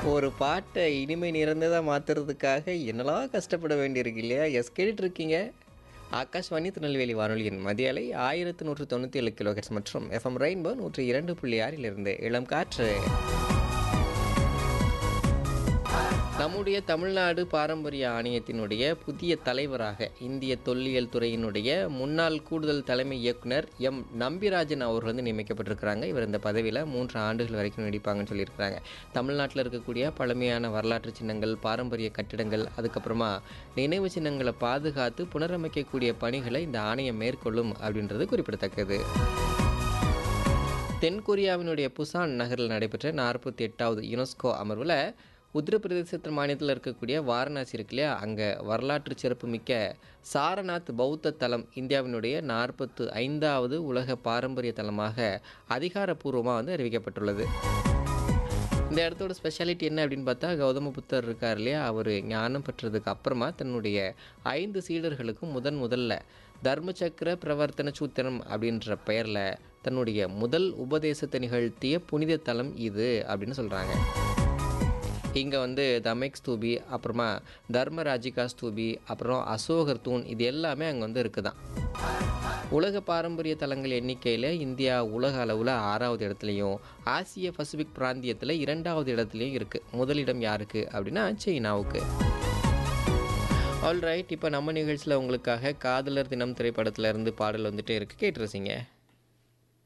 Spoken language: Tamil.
ஒரு பாட்டை இனிமை நிறைந்ததா மாத்துறதுக்காக என்னலாம் கஷ்டப்பட வேண்டியிருக்கு இல்லையா எஸ் கேட்டுட்டு இருக்கீங்க ஆகாஷ்வாணி திருநெல்வேலி வானொலியின் மதிய அலை ஆயிரத்து நூற்று தொண்ணூற்றி ஏழு கிலோஹெட்ஸ் மற்றும் எஃப்எம் ரெயின்போ நூற்றி இரண்டு புள்ளி ஆறிலிருந்து இளம் காற்று நம்முடைய தமிழ்நாடு பாரம்பரிய ஆணையத்தினுடைய புதிய தலைவராக இந்திய தொல்லியல் துறையினுடைய முன்னாள் கூடுதல் தலைமை இயக்குனர் எம் நம்பிராஜன் அவர்கள் வந்து நியமிக்கப்பட்டிருக்கிறாங்க இவர் இந்த பதவியில் மூன்று ஆண்டுகள் வரைக்கும் நீடிப்பாங்கன்னு சொல்லியிருக்கிறாங்க தமிழ்நாட்டில் இருக்கக்கூடிய பழமையான வரலாற்று சின்னங்கள் பாரம்பரிய கட்டிடங்கள் அதுக்கப்புறமா நினைவு சின்னங்களை பாதுகாத்து புனரமைக்கக்கூடிய பணிகளை இந்த ஆணையம் மேற்கொள்ளும் அப்படின்றது குறிப்பிடத்தக்கது தென்கொரியாவினுடைய புசான் நகரில் நடைபெற்ற நாற்பத்தி எட்டாவது யுனெஸ்கோ அமர்வில் உத்தரப்பிரதேசத்து மாநிலத்தில் இருக்கக்கூடிய வாரணாசி இருக்கு இல்லையா அங்கே வரலாற்று சிறப்புமிக்க சாரநாத் பௌத்த தலம் இந்தியாவினுடைய நாற்பத்து ஐந்தாவது உலக பாரம்பரிய தலமாக அதிகாரப்பூர்வமாக வந்து அறிவிக்கப்பட்டுள்ளது இந்த இடத்தோட ஸ்பெஷாலிட்டி என்ன அப்படின்னு பார்த்தா கௌதம புத்தர் இருக்கார் இல்லையா அவர் ஞானம் பெற்றதுக்கு அப்புறமா தன்னுடைய ஐந்து சீடர்களுக்கும் முதன் முதல்ல தர்மசக்கர பிரவர்த்தன சூத்திரம் அப்படின்ற பெயரில் தன்னுடைய முதல் உபதேசத்தை நிகழ்த்திய புனித தலம் இது அப்படின்னு சொல்கிறாங்க இங்கே வந்து தமெக் ஸ்தூபி அப்புறமா தர்மராஜிகா ஸ்தூபி அப்புறம் அசோகர் தூண் இது எல்லாமே அங்கே வந்து இருக்குதான் உலக பாரம்பரிய தலங்கள் எண்ணிக்கையில் இந்தியா உலக அளவில் ஆறாவது இடத்துலையும் ஆசிய பசிபிக் பிராந்தியத்தில் இரண்டாவது இடத்துலையும் இருக்குது முதலிடம் யாருக்கு அப்படின்னா சைனாவுக்கு ஆல்ரைட் இப்போ நம்ம நிகழ்ச்சியில் உங்களுக்காக காதலர் தினம் திரைப்படத்துல இருந்து பாடல் வந்துட்டே இருக்கு கேட்டுருசிங்க